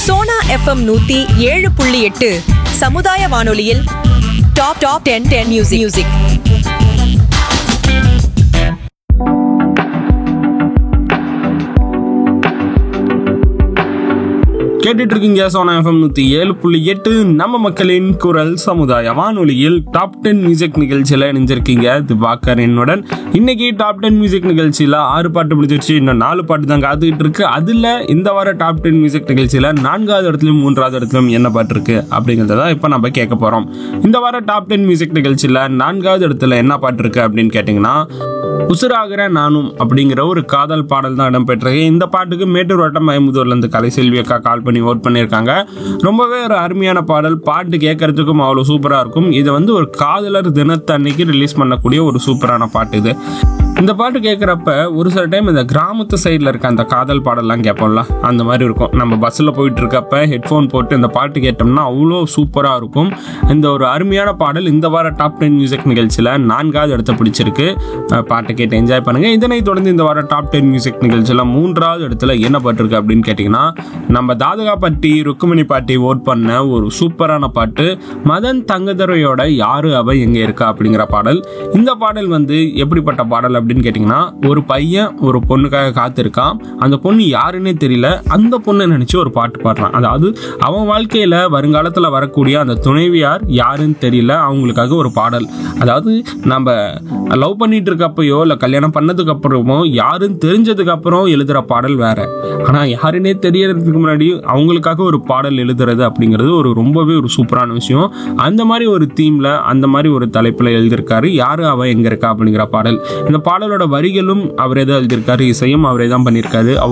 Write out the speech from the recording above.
Sona FM நூத்தி ஏழு புள்ளி எட்டு சமுதாய வானொலியில் top top ten ten music music கேட்டுட்டு இருக்கீங்க சோனா எஃப்எம் நூத்தி ஏழு புள்ளி எட்டு நம்ம மக்களின் குரல் சமுதாய வானொலியில் டாப் டென் மியூசிக் நிகழ்ச்சியில இணைஞ்சிருக்கீங்க திவாகர் என்னுடன் இன்னைக்கு டாப் டென் மியூசிக் நிகழ்ச்சியில ஆறு பாட்டு முடிஞ்சிருச்சு இன்னும் நாலு பாட்டு தான் காத்துக்கிட்டு இருக்கு அதுல இந்த வார டாப் டென் மியூசிக் நிகழ்ச்சியில நான்காவது இடத்துலயும் மூன்றாவது இடத்துலயும் என்ன பாட்டு இருக்கு அப்படிங்கறத தான் இப்ப நம்ம கேட்க போறோம் இந்த வார டாப் டென் மியூசிக் நிகழ்ச்சியில நான்காவது இடத்துல என்ன பாட்டு இருக்கு அப்படின்னு கேட்டீங்கன்னா உசுராகிற நானும் அப்படிங்கிற ஒரு காதல் பாடல் தான் இடம்பெற்றிருக்கு இந்த பாட்டுக்கு மேட்டூர் வட்டம் மயமுதூர்ல இருந்து கலைசெல்வி அக்கா கால் பண்ணி ஓட் பண்ணியிருக்காங்க ரொம்பவே ஒரு அருமையான பாடல் பாட்டு கேட்கறதுக்கும் அவ்வளோ சூப்பராக இருக்கும் இது வந்து ஒரு காதலர் தினத்தன்னைக்கு ரிலீஸ் பண்ணக்கூடிய ஒரு சூப்பரான பாட்டு இது இந்த பாட்டு கேட்குறப்ப ஒரு சில டைம் இந்த கிராமத்து சைடில் இருக்க அந்த காதல் பாடல்லாம் கேட்போம்ல அந்த மாதிரி இருக்கும் நம்ம பஸ்ஸில் போயிட்டு இருக்கப்ப ஹெட்ஃபோன் போட்டு இந்த பாட்டு கேட்டோம்னா அவ்வளோ சூப்பராக இருக்கும் இந்த ஒரு அருமையான பாடல் இந்த வார டாப் டென் மியூசிக் நிகழ்ச்சியில் நான்காவது இடத்த பிடிச்சிருக்கு அஹ் பாட்டை கேட்டு என்ஜாய் பண்ணுங்க இதனை தொடர்ந்து இந்த வார டாப் டென் மியூசிக் நிகழ்ச்சியில் மூன்றாவது இடத்துல என்ன பாட்டு இருக்கு அப்படின்னு கேட்டிங்கன்னா நம்ம தாதகாப்பட்டி ருக்குமணி பாட்டி ஓட் பண்ண ஒரு சூப்பரான பாட்டு மதன் தங்கதுரையோட யாரு அவ எங்க இருக்கா அப்படிங்கிற பாடல் இந்த பாடல் வந்து எப்படிப்பட்ட பாடல் அப்படின்னு கேட்டிங்கன்னா ஒரு பையன் ஒரு பொண்ணுக்காக காத்திருக்கான் அந்த பொண்ணு யாருன்னே தெரியல அந்த பொண்ணை நினைச்சு ஒரு பாட்டு பாடுறான் அதாவது அவன் வாழ்க்கையில வருங்காலத்துல வரக்கூடிய அந்த துணைவியார் யாருன்னு தெரியல அவங்களுக்காக ஒரு பாடல் அதாவது நம்ம லவ் பண்ணிட்டு இருக்கப்பயோ இல்லை கல்யாணம் பண்ணதுக்கு அப்புறமோ யாருன்னு தெரிஞ்சதுக்கு அப்புறம் எழுதுற பாடல் வேற ஆனா யாருன்னே தெரியறதுக்கு முன்னாடி அவங்களுக்காக ஒரு பாடல் எழுதுறது அப்படிங்கிறது ஒரு ரொம்பவே ஒரு சூப்பரான விஷயம் அந்த மாதிரி ஒரு தீம்ல அந்த மாதிரி ஒரு தலைப்புல எழுதியிருக்காரு யாரு அவ எங்க இருக்கா அப்படிங்கிற பாடல் இந்த பாடலோட வரிகளும் அவரே தான் எழுதியிருக்காரு இசையும் அவரே தான் பண்ணியிருக்காரு